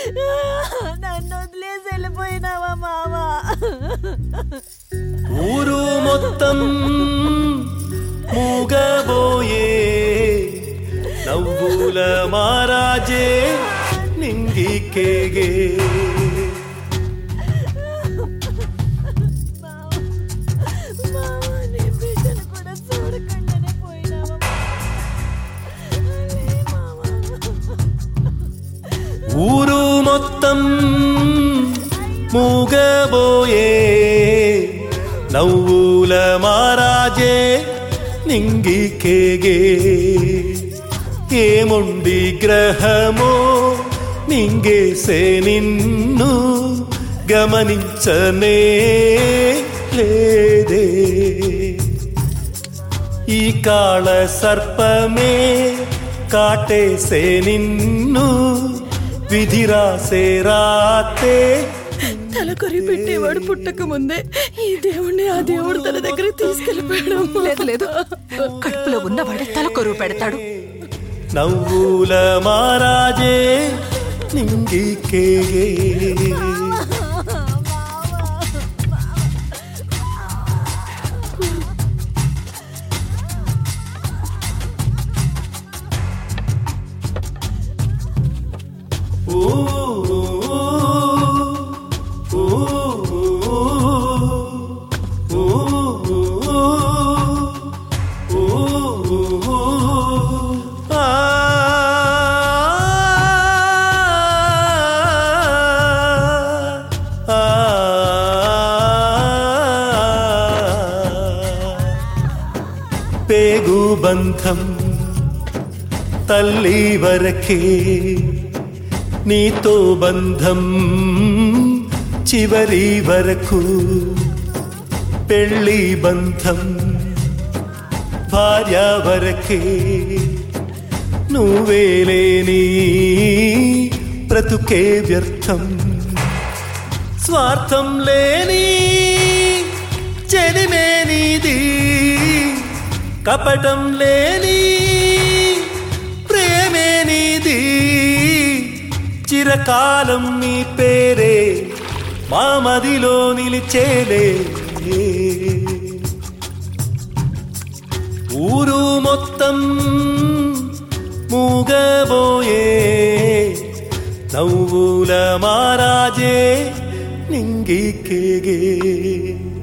నన్ను వదిలేసి వెళ్ళిపోయినావా మావా ఊరు మొత్తం మూగబోయే నవ్వుల మారాజే నింగికేగే మావా నీ బిడ్డను కూడా చూడకుండానే పోయినావా లే మావా ఊరు మొత్తం మూగబోయే నవ్వుల మారాజే నింగికేగే ఏముండి గ్రహమో నింగేసే నిన్ను గమనించనే లేదే ఈ కాళ సర్పమే కాటేసే నిన్ను విధిరాసే రాతే తల కొరి పెట్టేవాడు పుట్టక ముందే ఈ దేవుణ్ణి ఆ దేవుడు తన దగ్గరికి తీసుకెళ్ళిపోయాడు లేదు లేదు కడుపులో ఉన్నవాడే తల కొరువు పెడతాడు నవ్వుల మారాజే నింగికేగే ఓ ఓ పేగు బంధం తల్లి వరకే నీతో బంధం చివరి వరకు పెళ్ళి బంధం భార్య వరకే నువ్వే లేని బ్రతుకే వ్యర్థం స్వార్థం లేని చెలిమే నీది కపటం లేని ప్రేమే నీది చిరకాలం నీ పేరే మా మదిలో నిలిచేలే ఊరు మొత్తం మూగబోయే నవ్వుల మారాజే నింగికేగే